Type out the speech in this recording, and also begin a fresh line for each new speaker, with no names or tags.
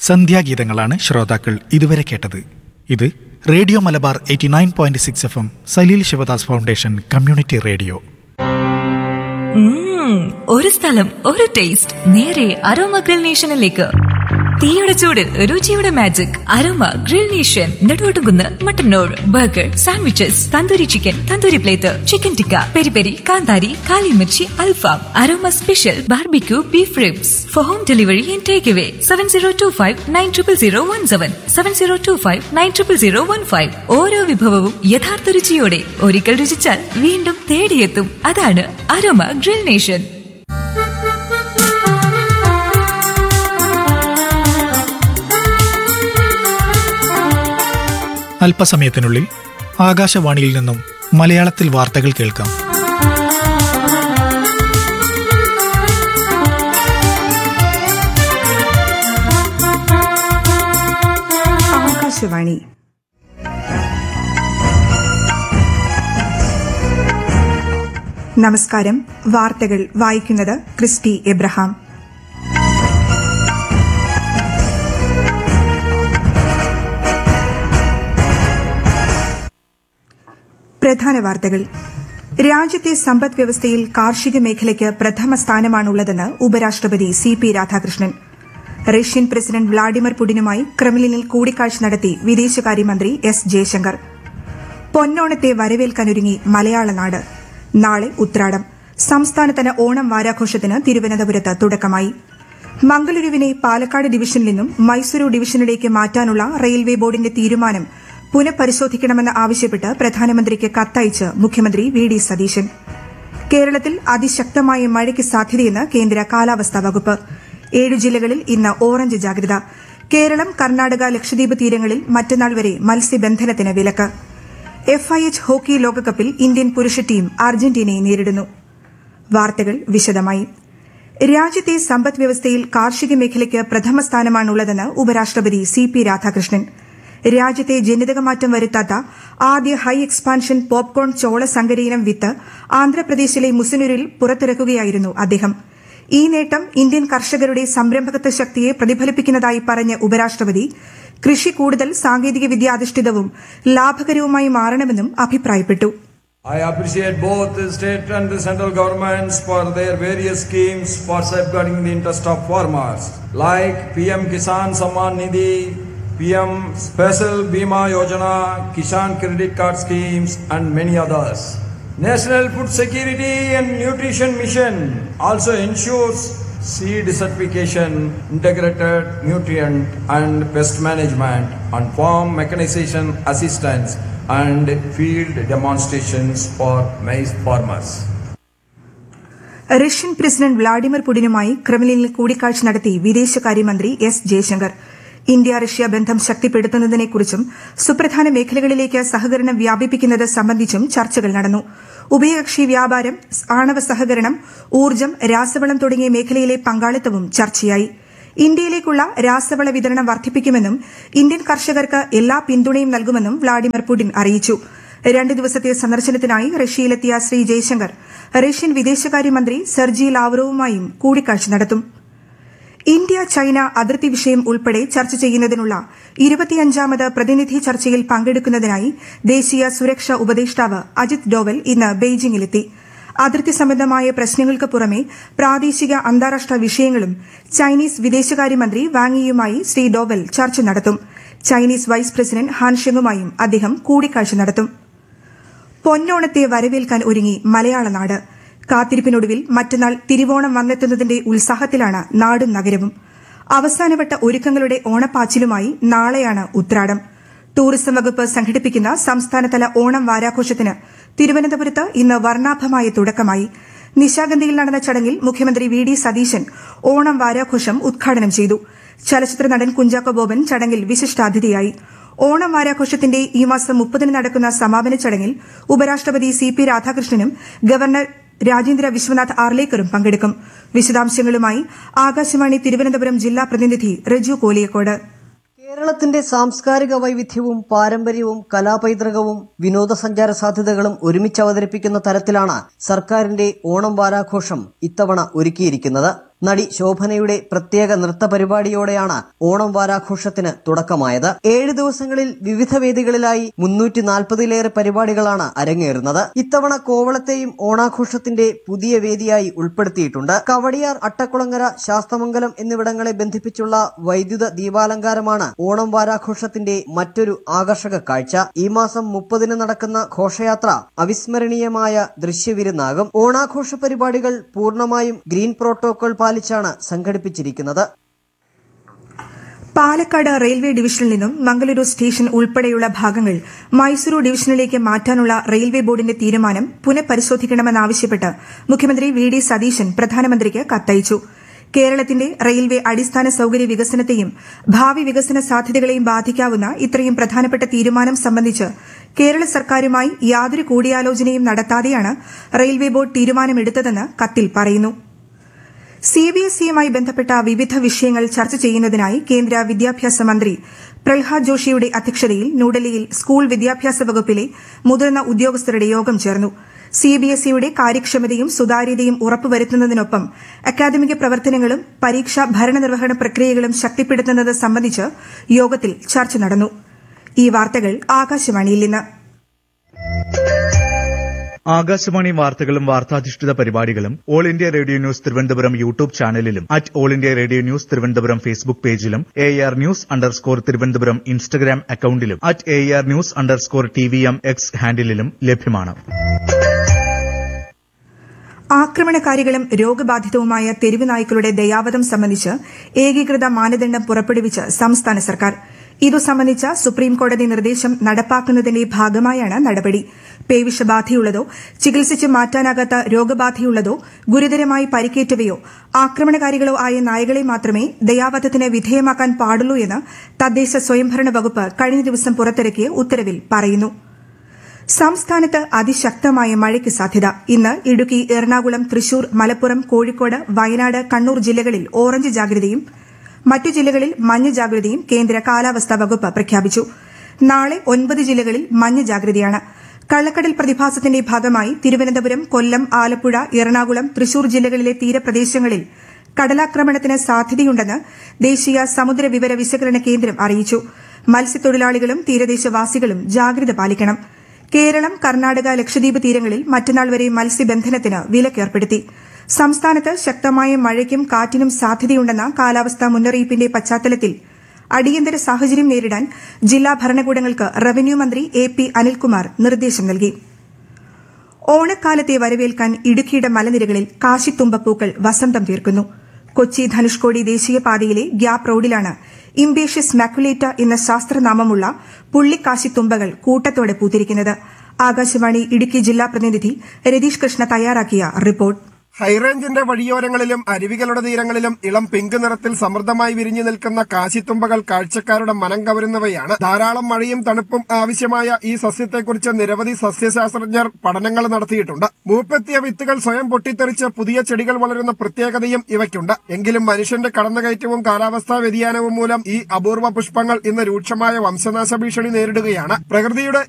സന്ധ്യാഗീതങ്ങളാണ് ശ്രോതാക്കൾ ഇതുവരെ കേട്ടത് ഇത് radio Malabar eighty nine point six F M Saleel Sivadas foundation community radio
ഉം, ഒരു സ്ഥലം ഒരു ടേസ്റ്റ് നേരെ അരോമ ഗ്രിൽ നേഷനിലേക്ക് തീയുടെ ചൂടിൽ രുചിയുടെ magic Aroma grill nation Neduvattukunnu Mattannur burger sandwiches tandoori chicken tandoori plate chicken tikka peri peri കാന്താരി കാലിമിർച്ചി അൽഫാം Aroma special barbecue beef ribs for home delivery and take away seven zero two five nine triple zero one seven seven zero two five nine triple zero one five ഓരോ വിഭവവും യഥാർത്ഥ രുചിയോടെ ഒരിക്കൽ രുചിച്ചാൽ വീണ്ടും തേടിയെത്തും അതാണ് aroma grill nation
അല്പസമയത്തിനുള്ളിൽ ആകാശവാണിയിൽ നിന്നും മലയാളത്തിൽ വാർത്തകൾ കേൾക്കാം
ആകാശവാണി നമസ്കാരം വാർത്തകൾ വായിക്കുന്നത് ക്രിസ്റ്റി എബ്രഹാം പ്രധാന വാർത്തകൾ രാജ്യത്തെ സമ്പദ് വ്യവസ്ഥയിൽ കാർഷിക മേഖലയ്ക്ക് പ്രഥമ സ്ഥാനമാണുള്ളതെന്ന് ഉപരാഷ്ട്രപതി C P Radhakrishnan Russian president Vladimir പുടിനുമായി ക്രെംലിനിൽ കൂടിക്കാഴ്ച നടത്തി വിദേശകാര്യമന്ത്രി എസ് ജയശങ്കർ പൊന്നോണത്തെ വരവേൽക്കാനൊരുങ്ങി മലയാള നാട് നാളെ ഉത്രാടം സംസ്ഥാനതല ഓണം വാരാഘോഷത്തിന് തിരുവനന്തപുരത്ത് തുടക്കമായി മംഗലുരുവിനെ പാലക്കാട് ഡിവിഷനിൽ നിന്നും മൈസൂരു ഡിവിഷനിലേക്ക് മാറ്റാനുള്ള റെയിൽവേ ബോർഡിന്റെ തീരുമാനം പുനഃപരിശോധിക്കണമെന്ന് ആവശ്യപ്പെട്ട് പ്രധാനമന്ത്രിക്ക് കത്തയച്ച് മുഖ്യമന്ത്രി വി ഡി സതീശൻ കേരളത്തിൽ അതിശക്തമായ മഴയ്ക്ക് സാധ്യതയെന്ന് കേന്ദ്ര കാലാവസ്ഥാ വകുപ്പ് ഏഴ് ജില്ലകളിൽ ഇന്ന് ഓറഞ്ച് ജാഗ്രത കേരളം കർണാടക ലക്ഷദ്വീപ് തീരങ്ങളിൽ മറ്റന്നാൾ വരെ മത്സ്യബന്ധനത്തിന് വിലക്ക് എഫ്ഐഎച്ച് ഹോക്കി ലോകകപ്പിൽ ഇന്ത്യൻ പുരുഷ ടീം അർജന്റീനയെ നേരിടുന്നു വാർത്തകൾ വിശദമായി രാജ്യത്തെ സമ്പദ് വ്യവസ്ഥയിൽ കാർഷിക മേഖലയ്ക്ക് പ്രഥമ സ്ഥാനമാണുള്ളതെന്ന് ഉപരാഷ്ട്രപതി സി പി രാധാകൃഷ്ണൻ രാജ്യത്തെ ജനിതകമാറ്റം വരുത്താത്ത ആദ്യ ഹൈ എക്സ്പാൻഷൻ പോപ്കോൺ ചോള സങ്കരയിനം വിത്ത് ആന്ധ്രാപ്രദേശിലെ മുസനൂരിൽ പുറത്തിറക്കുകയായിരുന്നു അദ്ദേഹം ഈ നേട്ടം ഇന്ത്യൻ കർഷകരുടെ സംരംഭകത്വ ശക്തിയെ പ്രതിഫലിപ്പിക്കുന്നതായി പറഞ്ഞ ഉപരാഷ്ട്രപതി കൃഷി കൂടുതൽ സാങ്കേതിക വിദ്യാധിഷ്ഠിതവും ലാഭകരവുമായി മാറണമെന്നും അഭിപ്രായപ്പെട്ടു
I appreciate both the state and the central governments for their various schemes for safeguarding the interest of farmers, like PM Kisan Samman Nidhi, PM Special Bima Yojana, Kisan Credit Card schemes, and many others. National Food Security and Nutrition Mission also ensures seed certification, integrated nutrient and pest management, and farm mechanization assistance and field demonstrations for maize farmers.
Russian president Vladimir പുടിനുമായി ക്രെംലിനിൽ കൂടിക്കാഴ്ച നടത്തി വിദേശകാര്യമന്ത്രി S Jaishankar India Russia ബന്ധം ശക്തിപ്പെടുത്തുന്നതിനെക്കുറിച്ചും സുപ്രധാന മേഖലകളിലേക്ക് സഹകരണം വ്യാപിപ്പിക്കുന്നത് സംബന്ധിച്ചും ചർച്ചകൾ നടന്നു ഉഭയകക്ഷി വ്യാപാരം ആണവ സഹകരണം ഊർജ്ജം രാസവളം തുടങ്ങിയ മേഖലയിലെ പങ്കാളിത്തവും ചർച്ചയായി ഇന്ത്യയിലേക്കുള്ള രാസവള വിതരണം വർദ്ധിപ്പിക്കുമെന്നും ഇന്ത്യൻ കർഷകർക്ക് എല്ലാ പിന്തുണയും നൽകുമെന്നും വ്ളാഡിമിർ പുടിൻ അറിയിച്ചു രണ്ട് ദിവസത്തെ സന്ദർശനത്തിനായി റഷ്യയിലെത്തിയ ശ്രീ ജയശങ്കർ റഷ്യൻ വിദേശകാര്യമന്ത്രി സെർജി ലാവ്റോവുമായും കൂടിക്കാഴ്ച നടത്തും ഇന്ത്യ ചൈന അതിർത്തി വിഷയം ഉൾപ്പെടെ ചർച്ച ചെയ്യുന്നതിനുള്ള ഇരുപത്തിയഞ്ചാമത് പ്രതിനിധി ചർച്ചയിൽ പങ്കെടുക്കുന്നതിനായി ദേശീയ സുരക്ഷാ ഉപദേഷ്ടാവ് അജിത് ഡോവൽ ഇന്ന് ബെയ്ജിംഗിലെത്തി അതിർത്തി സംബന്ധമായ പ്രശ്നങ്ങൾക്ക് പുറമെ പ്രാദേശിക അന്താരാഷ്ട്ര വിഷയങ്ങളും ചൈനീസ് വിദേശകാര്യമന്ത്രി വാങ്ങിയുമായി ശ്രീ ഡോവൽ ചർച്ച നടത്തും ചൈനീസ് വൈസ് പ്രസിഡന്റ് ഹാൻഷെങ്ങുമായും അദ്ദേഹം കൂടിക്കാഴ്ച നടത്തും പൊന്നോണത്തെ വരവേൽക്കാൻ ഒരുങ്ങി മലയാള നാട് കാത്തിരിപ്പിനൊടുവിൽ മറ്റന്നാൾ തിരുവോണം വന്നെത്തുന്നതിന്റെ ഉത്സാഹത്തിലാണ് നാടും നഗരവും അവസാനവട്ട ഒരുക്കങ്ങളുടെ ഓണപ്പാച്ചിലുമായി നാളെയാണ് ഉത്രാടം ടൂറിസം വകുപ്പ് സംഘടിപ്പിക്കുന്ന സംസ്ഥാനതല ഓണം വാരാഘോഷത്തിന് തിരുവനന്തപുരത്ത് ഇന്ന് വർണ്ണാഭമായ തുടക്കമായി നിശാഗന്ധിയിൽ നടന്ന ചടങ്ങിൽ മുഖ്യമന്ത്രി വി ഡി സതീശൻ ഓണം വാരാഘോഷം ഉദ്ഘാടനം ചെയ്തു ചലച്ചിത്ര നടൻ കുഞ്ചാക്കോ ബോബൻ ചടങ്ങിൽ വിശിഷ്ടാതിഥിയായി ഓണം വാരാഘോഷത്തിന്റെ ഈ മാസം മുപ്പതിന് നടക്കുന്ന സമാപന ചടങ്ങിൽ ഉപരാഷ്ട്രപതി സി പി രാധാകൃഷ്ണനും ഗവർണർ രാജേന്ദ്ര വിശ്വനാഥ് ആർലേക്കറും പങ്കെടുക്കും വിശദാംശങ്ങളുമായി ആകാശവാണി തിരുവനന്തപുരം ജില്ലാ പ്രതിനിധി റജു കോലിയക്കോട്
കേരളത്തിന്റെ സാംസ്കാരിക വൈവിധ്യവും പാരമ്പര്യവും കലാപൈതൃകവും വിനോദസഞ്ചാര സാധ്യതകളും ഒരുമിച്ച് അവതരിപ്പിക്കുന്ന തരത്തിലാണ് സർക്കാരിന്റെ ഓണം വാരാഘോഷം ഇത്തവണ ഒരുക്കിയിരിക്കുന്നത് നടി ശോഭനയുടെ പ്രത്യേക നൃത്ത പരിപാടിയോടെയാണ് ഓണം വാരാഘോഷത്തിന് തുടക്കമായത് ഏഴ് ദിവസങ്ങളിൽ വിവിധ വേദികളിലായി മുന്നൂറ്റി നാൽപ്പതിലേറെ പരിപാടികളാണ് അരങ്ങേറുന്നത് ഇത്തവണ കോവളത്തെയും ഓണാഘോഷത്തിന്റെ പുതിയ വേദിയായി ഉൾപ്പെടുത്തിയിട്ടുണ്ട് കവടിയാർ അട്ടക്കുളങ്ങര ശാസ്തമംഗലം എന്നിവിടങ്ങളെ ബന്ധിപ്പിച്ചുള്ള വൈദ്യുത ദീപാലങ്കാരമാണ് ഓണം വാരാഘോഷത്തിന്റെ മറ്റൊരു ആകർഷക കാഴ്ച ഈ മാസം മുപ്പതിന് നടക്കുന്ന ഘോഷയാത്ര അവിസ്മരണീയമായ ദൃശ്യവിരുന്നാകും ഓണാഘോഷ പരിപാടികൾ പൂർണ്ണമായും ഗ്രീൻ പ്രോട്ടോകോൾ പാലിച്ചാണ് സംഘടിപ്പിച്ചിരിക്കുന്നത്
പാലക്കാട് റെയിൽവേ ഡിവിഷനിൽ നിന്നും മംഗലൂരു സ്റ്റേഷൻ ഉൾപ്പെടെയുള്ള ഭാഗങ്ങൾ മൈസൂരു ഡിവിഷനിലേക്ക് മാറ്റാനുള്ള റെയിൽവേ ബോർഡിന്റെ തീരുമാനം പുനഃപരിശോധിക്കണമെന്നാവശ്യപ്പെട്ട് മുഖ്യമന്ത്രി വി ഡി സതീശൻ പ്രധാനമന്ത്രിക്ക് കത്തയച്ചു കേരളത്തിന്റെ റെയിൽവേ അടിസ്ഥാന സൌകര്യ വികസനത്തെയും ഭാവി വികസന സാധ്യതകളെയും ബാധിക്കാവുന്ന ഇത്രയും പ്രധാനപ്പെട്ട തീരുമാനം സംബന്ധിച്ച് കേരള സർക്കാരുമായി യാതൊരു കൂടിയാലോചനയും നടത്താതെയാണ് റെയിൽവേ ബോർഡ് തീരുമാനമെടുത്തതെന്ന് കത്തിൽ പറയുന്നു സിബിഎസ്ഇയുമായി ബന്ധപ്പെട്ട വിവിധ വിഷയങ്ങൾ ചർച്ച ചെയ്യുന്നതിനായി കേന്ദ്ര വിദ്യാഭ്യാസ മന്ത്രി പ്രഹ്ലാദ് ജോഷിയുടെ അധ്യക്ഷതയിൽ ന്യൂഡൽഹിയിൽ സ്കൂൾ വിദ്യാഭ്യാസ വകുപ്പിലെ മുതിർന്ന ഉദ്യോഗസ്ഥരുടെ യോഗം ചേർന്നു സിബിഎസ്ഇയുടെ കാര്യക്ഷമതയും സുതാര്യതയും ഉറപ്പുവരുത്തുന്നതിനൊപ്പം അക്കാദമിക പ്രവർത്തനങ്ങളും പരീക്ഷാ ഭരണനിർവഹണ പ്രക്രിയകളും ശക്തിപ്പെടുത്തുന്നത് സംബന്ധിച്ച് യോഗത്തിൽ ചർച്ച നടന്നു ഈ വാർത്തകൾ ആകാശവാണിയിൽ നിന്ന്
ആകാശവാണി വാർത്തകളും വാർത്താധിഷ്ഠിത പരിപാടികളും all India radio news Thiruvananthapuram YouTube ചാനലിലും at all India radio news Thiruvananthapuram Facebook പേജിലും A R news underscore Thiruvananthapuram Instagram അക്കൌണ്ടിലും at A R news underscore T V M X ഹാൻഡിലും ലഭ്യമാണ്
ആക്രമണകാരികളും രോഗബാധിതവുമായ തെരുവ് നായ്ക്കളുടെ ദയാവധം സംബന്ധിച്ച് ഏകീകൃത മാനദണ്ഡം പുറപ്പെടുവിച്ച് സംസ്ഥാന സർക്കാർ ഇതു സംബന്ധിച്ച സുപ്രീംകോടതി നിർദ്ദേശം നടപ്പാക്കുന്നതിന്റെ ഭാഗമായാണ് നടപടി പേവിഷബാധയുള്ളതോ ചികിത്സിച്ച് മാറ്റാനാകാത്ത രോഗബാധയുള്ളതോ ഗുരുതരമായി പരിക്കേറ്റവയോ ആക്രമണകാരികളോ ആയ നായകളെ മാത്രമേ ദയാവധത്തിന് വിധേയമാക്കാൻ പാടുള്ളൂ എന്ന് തദ്ദേശ സ്വയംഭരണ വകുപ്പ് കഴിഞ്ഞ ദിവസം പുറത്തിറക്കിയ ഉത്തരവിൽ പറയുന്നു സംസ്ഥാനത്ത് അതിശക്തമായ മഴയ്ക്ക് സാധ്യത ഇന്ന് ഇടുക്കി എറണാകുളം തൃശൂർ മലപ്പുറം കോഴിക്കോട് വയനാട് കണ്ണൂർ ജില്ലകളിൽ ഓറഞ്ച് ജാഗ്രതയും മറ്റു ജില്ലകളിൽ മഞ്ഞ ജാഗ്രതയും കേന്ദ്ര കാലാവസ്ഥാ വകുപ്പ് പ്രഖ്യാപിച്ചു നാളെ ഒൻപത് ജില്ലകളിൽ മഞ്ഞ ജാഗ്രതയാണ് കള്ളക്കടൽ പ്രതിഭാസത്തിന്റെ ഭാഗമായി തിരുവനന്തപുരം കൊല്ലം ആലപ്പുഴ എറണാകുളം തൃശൂർ ജില്ലകളിലെ തീരപ്രദേശങ്ങളിൽ കടലാക്രമണത്തിന് സാധ്യതയുണ്ടെന്ന് ദേശീയ സമുദ്ര വിവര വിശകലന കേന്ദ്രം അറിയിച്ചു മത്സ്യത്തൊഴിലാളികളും തീരദേശവാസികളും ജാഗ്രത പാലിക്കണം കേരളം കർണാടക ലക്ഷദ്വീപ് തീരങ്ങളിൽ മറ്റന്നാൾ വരെ മത്സ്യബന്ധനത്തിന് വിലക്കേർപ്പെടുത്തി സംസ്ഥാനത്ത് ശക്തമായ മഴയ്ക്കും കാറ്റിനും സാധ്യതയുണ്ടെന്ന കാലാവസ്ഥാ മുന്നറിയിപ്പിന്റെ പശ്ചാത്തലത്തിൽ അടിയന്തര സാഹചര്യം നേരിടാൻ ജില്ലാ ഭരണകൂടങ്ങൾക്ക് റവന്യൂ മന്ത്രി എ പി അനിൽകുമാർ നിർദ്ദേശം നൽകി ഓണക്കാലത്തെ വരവേൽക്കാൻ ഇടുക്കിയുടെ മലനിരകളിൽ കാശിത്തുമ്പപ്പൂക്കൾ വസന്തം തീർക്കുന്നു കൊച്ചി ധനുഷ്കോടി ദേശീയപാതയിലെ ഗ്യാപ് റോഡിലാണ് ഇംബേഷ്യസ് മാക്കുലേറ്റ എന്ന ശാസ്ത്രനാമമുള്ള പുള്ളിക്കാശിത്തുമ്പകൾ കൂട്ടത്തോടെ പൂത്തിരിക്കുന്നത് ആകാശവാണി ഇടുക്കി ജില്ലാ പ്രതിനിധി രതീഷ് കൃഷ്ണ തയ്യാറാക്കിയ റിപ്പോർട്ട്
ഹൈറേഞ്ചിന്റെ വഴിയോരങ്ങളിലും അരുവികളുടെ തീരങ്ങളിലും ഇളം പിങ്ക് നിറത്തിൽ സമൃദ്ധമായി വിരിഞ്ഞു നിൽക്കുന്ന കാശിത്തുമ്പകൾ കാഴ്ചക്കാരുടെ മനം കവരുന്നവയാണ് ധാരാളം മഴയും തണുപ്പും ആവശ്യമായ ഈ സസ്യത്തെക്കുറിച്ച് നിരവധി സസ്യശാസ്ത്രജ്ഞർ പഠനങ്ങൾ നടത്തിയിട്ടുണ്ട് മൂപ്പെത്തിയ വിത്തുകൾ സ്വയം പൊട്ടിത്തെറിച്ച് പുതിയ ചെടികൾ വളരുന്ന പ്രത്യേകതയും ഇവയ്ക്കുണ്ട് എങ്കിലും മനുഷ്യന്റെ കടന്നുകയറ്റവും കാലാവസ്ഥാ വ്യതിയാനവും മൂലം ഈ അപൂർവ പുഷ്പങ്ങൾ ഇന്ന് രൂക്ഷമായ വംശനാശ ഭീഷണി നേരിടുകയാണ് പ്രകൃതിയുടെ